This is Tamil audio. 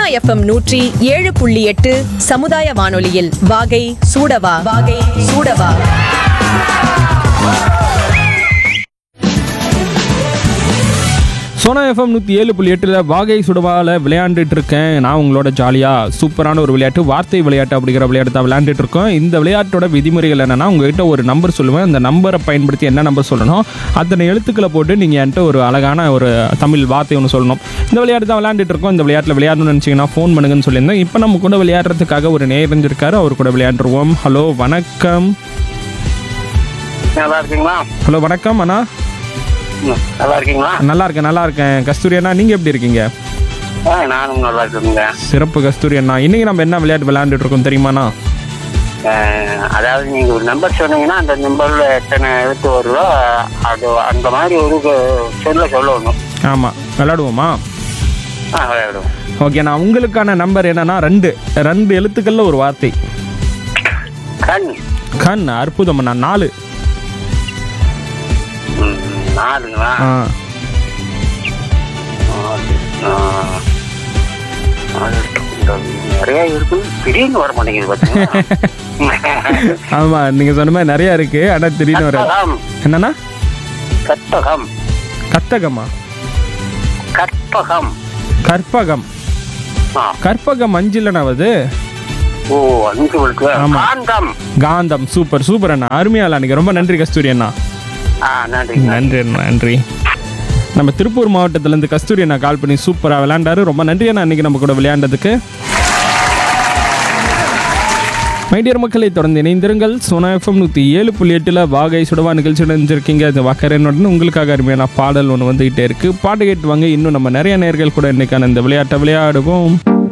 எஃப்எம் நூற்றி ஏழு புள்ளி எட்டு சமுதாய வானொலியில் வாகை சூடவா வாகை சூடவா சோனா எஃப்எம் நூற்றி ஏழு புள்ளி எட்டில் வாகை சுடவாவில் விளையாண்டுட்டு இருக்கேன் நான் உங்களோட ஜாலியாக சூப்பரான ஒரு விளையாட்டு வார்த்தை விளையாட்டு அப்படிங்கிற விளையாட்டு தான் விளையாண்டுட்டு இருக்கோம் இந்த விளையாட்டோட விதிமுறைகள் என்னன்னா உங்ககிட்ட ஒரு நம்பர் சொல்லுவேன் அந்த நம்பரை பயன்படுத்தி என்ன நம்பர் சொல்லணும் அத்தனை எழுத்துக்களை போட்டு நீங்கள் என்கிட்ட ஒரு அழகான ஒரு தமிழ் வார்த்தை ஒன்று சொல்லணும் இந்த விளையாட்டு தான் விளையாண்டுட்டு இருக்கோம் இந்த விளையாட்டில் விளையாடணும்னு நினச்சிங்கன்னா ஃபோன் பண்ணுங்கன்னு சொல்லியிருந்தேன் இப்போ நம்ம கூட விளையாடுறதுக்காக ஒரு நேர்ந்திருக்காரு அவர் கூட விளையாண்டுருவோம் ஹலோ வணக்கம் நல்லா இருக்கீங்களா ஹலோ வணக்கம் அண்ணா ம், நல்லா இருக்கீங்களா நல்லா இருக்கேன் நல்லா இருக்கேன் கஸ்தூரி அண்ணா நீங்கள் எப்படி இருக்கீங்க ஆ நானும் நல்லா இருக்குங்க சிறப்பு கஸ்தூரி அண்ணா இன்னைக்கு நம்ம என்ன விளையாட்டு விளையாண்டுட்டு இருக்கோம் தெரியுமாண்ணா அஹ், அதாவது நீங்க ஒரு நம்பர் சொன்னீங்கன்னா அந்த நம்பர்ல எத்தனை எழுத்து வருதோ அது அந்த மாதிரி ஒரு கு- சொல்ல சொல்லணும் ஆமாம் விளையாடுவோமா ஆ விளையாடுவோம் ஓகே நான் உங்களுக்கான நம்பர் என்னன்னா ரெண்டு ரெண்டு எழுத்துக்கள்ல ஒரு வார்த்தை கண் கண் அற்புதம் நான் நாலு ம், நாலுங்களா ஆ நாலு. ஆ. நாலு. இந்த நிறைய இருக்கு திடீர்னு வர மாட்டேங்குது பாத்தீங்களா ஆமாம் நீங்கள் சொன்ன மாதிரி நிறையா இருக்கு ஆனால் திடீர்னு வர கற்பகம் என்னண்ணா கற்பகம் கத்தகமா கற்பகம் கற்பகம் ஆ. கற்பகம் அஞ்சில்ண்ணா அது ஓ அஞ்சு இருக்கு ஆமா. காந்தம் காந்தம் சூப்பர் சூப்பர் அண்ணா அருமையா அன்னைக்கு ரொம்ப நன்றி கஸ்தூரி அண்ணா ஆ நன்றி நன்றி அண்ணா நன்றி நம்ம திருப்பூர் மாவட்டத்திலேருந்து கஸ்தூரி அண்ணா கால் பண்ணி சூப்பராக விளையாண்டாரு ரொம்ப நன்றி அண்ணா இன்னைக்கு நம்ம கூட விளையாண்டதுக்கு மைடியர் மக்களை தொடர்ந்து இணைந்திருங்கள் சோனா எஃப்எம் நூற்றி ஏழு புள்ளி எட்டில் வாகை சுடவா நிகழ்ச்சி நினைஞ்சிருக்கீங்க அது வக்கரனுடன் உங்களுக்காக அருமையான பாடல் ஒன்று வந்துகிட்டே இருக்கு பாட்டு கேட்டு வாங்க இன்னும் நம்ம நிறைய நேர்கள் கூட இன்னைக்கான இந்த விளையாட்டை விளையாடுவோம்